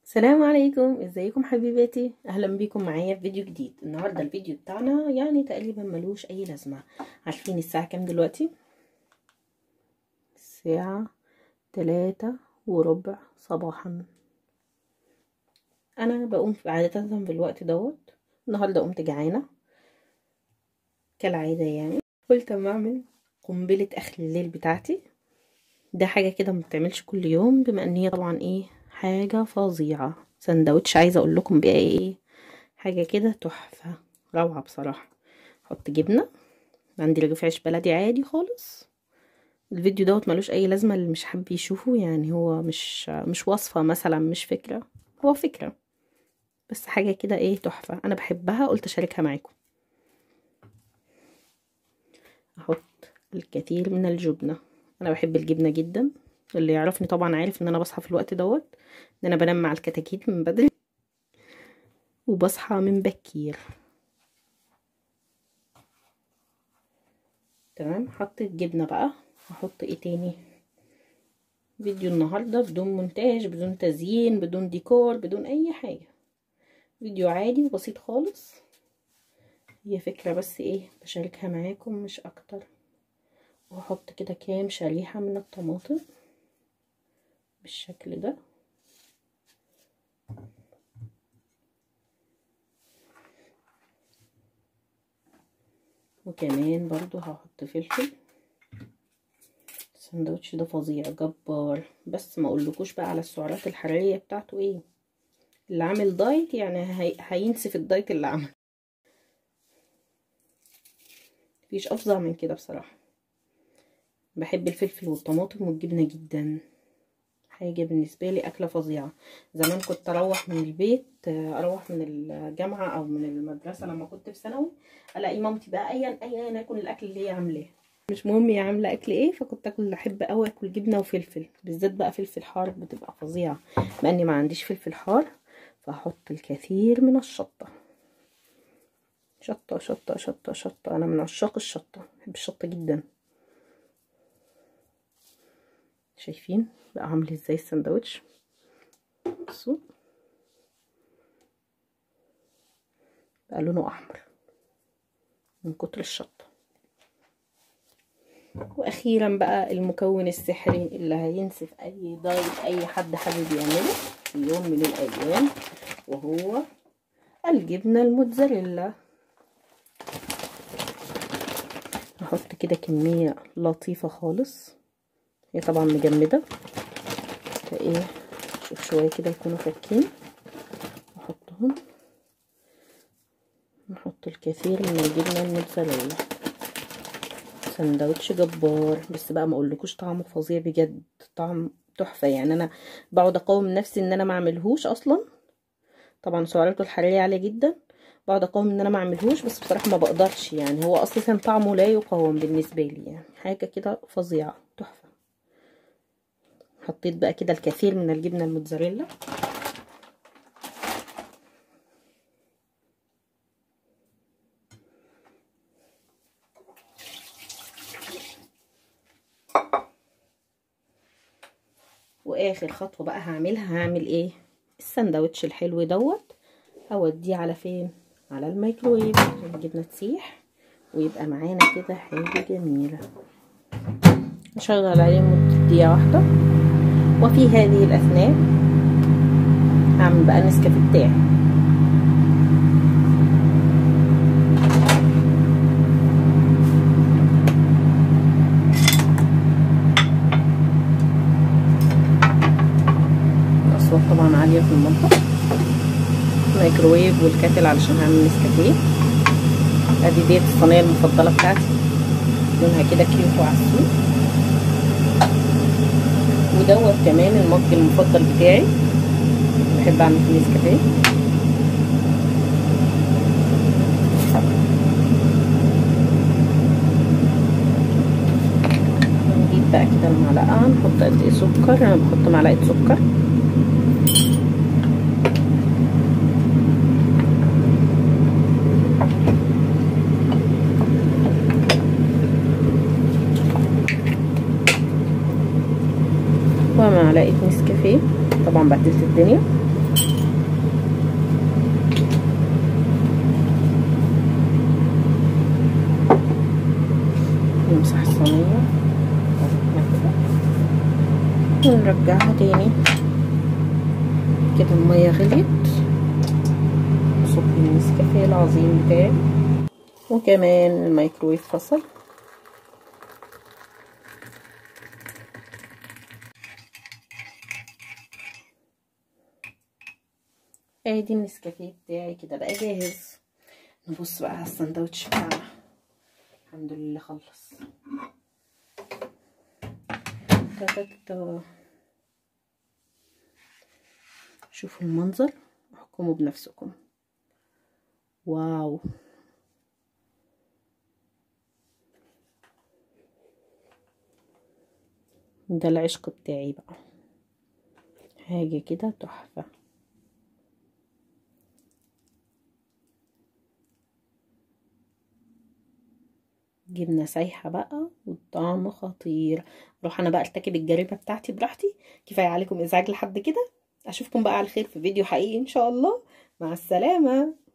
السلام عليكم ازيكم حبيباتي اهلا بيكم معايا في فيديو جديد النهارده الفيديو بتاعنا يعني تقريبا ملوش اي لازمه عارفين الساعه كام دلوقتي الساعه تلاتة وربع صباحا انا بقوم عاده في الوقت دوت النهارده قمت جعانه كالعاده يعني قلت اما اعمل قنبله اخر الليل بتاعتي ده حاجه كده ما بتعملش كل يوم بما ان هي طبعا ايه حاجة فظيعة سندوتش عايزة اقول لكم بقى ايه حاجة كده تحفة روعة بصراحة احط جبنة عندي رغيف عيش بلدي عادي خالص الفيديو دوت ملوش اي لازمة اللي مش حابب يشوفه يعني هو مش مش وصفة مثلا مش فكرة هو فكرة بس حاجة كده ايه تحفة انا بحبها قلت اشاركها معاكم احط الكثير من الجبنة انا بحب الجبنة جدا اللي يعرفني طبعا عارف ان انا بصحى في الوقت دوت ان انا بنام مع الكتاكيت من بدري وبصحى من بكير تمام حطيت جبنه بقى هحط ايه تاني فيديو النهارده بدون مونتاج بدون تزيين بدون ديكور بدون اي حاجه فيديو عادي وبسيط خالص هي فكره بس ايه بشاركها معاكم مش اكتر وهحط كده كام شريحه من الطماطم بالشكل ده وكمان برضو هحط فلفل السندوتش ده فظيع جبار بس ما اقولكوش بقى على السعرات الحراريه بتاعته ايه اللي عامل دايت يعني هي... هينسف الدايت اللي عمل مفيش افظع من كده بصراحه بحب الفلفل والطماطم والجبنه جدا حاجة بالنسبة لي أكلة فظيعة زمان كنت أروح من البيت أروح من الجامعة أو من المدرسة لما كنت في ثانوي ألاقي مامتي بقى أيا أيا آكل الأكل اللي هي عاملاه مش مهم هي عاملة أكل إيه فكنت أكل أحب أوي أكل جبنة وفلفل بالذات بقى فلفل حار بتبقى فظيعة مع إني ما عنديش فلفل حار فأحط الكثير من الشطة شطة شطة شطة شطة أنا من عشاق الشطة بحب الشطة جدا شايفين بقى عامل ازاي السندوتش بصوا بقى لونه احمر من كتر الشطه واخيرا بقى المكون السحري اللي هينسف اي دايت اي حد حابب يعمله في يوم من الايام وهو الجبنه الموتزاريلا نحط كده كميه لطيفه خالص هي طبعا مجمده فايه شوف شويه كده يكونوا فكين نحطهم نحط الكثير من الجبنه الموتزاريلا سندوتش جبار بس بقى ما اقولكوش طعمه فظيع بجد طعم تحفه يعني انا بقعد اقاوم نفسي ان انا ما اعملهوش اصلا طبعا سعراته الحراريه عاليه جدا بقعد اقاوم ان انا ما اعملهوش بس بصراحه ما بقدرش يعني هو اساسا طعمه لا يقاوم بالنسبه لي يعني حاجه كده فظيعه تحفه حطيت بقى كده الكثير من الجبنه الموتزاريلا واخر خطوه بقى هعملها هعمل ايه السندوتش الحلو دوت اوديه على فين على الميكروويف الجبنه تسيح ويبقى معانا كده حاجه جميله نشغل عليه مده دقيقه واحده وفي هذه الأثناء هعمل بقى النسكافيه بتاعي الأصوات طبعا عالية في المطبخ الميكروويف والكاتل علشان هعمل نسكافيه ادي ديت الصينية المفضلة بتاعتي لونها كده كيوت وعسول ودوت كمان المج المفضل بتاعي بحب اعمل فيه نسكافيه نجيب بقى كده المعلقه نحط قد ايه سكر انا بحط معلقه سكر ومعلقه نسكافيه طبعا بهدلت الدنيا نمسح الصينية ونرجعها تاني كده المية غليت نصب النسكافيه العظيم بتاعي وكمان الميكرويف فصل ادي النسكافيه بتاعي كده بقى جاهز نبص بقى على السندوتش بتاعنا الحمد لله خلص تاتاتا شوفوا المنظر احكموا بنفسكم واو ده العشق بتاعي بقى حاجة كده تحفة جبنة سايحة بقى والطعم خطير اروح انا بقى ارتكب الجريمة بتاعتي براحتي كفاية عليكم ازعاج لحد كده اشوفكم بقى على خير في فيديو حقيقي ان شاء الله مع السلامة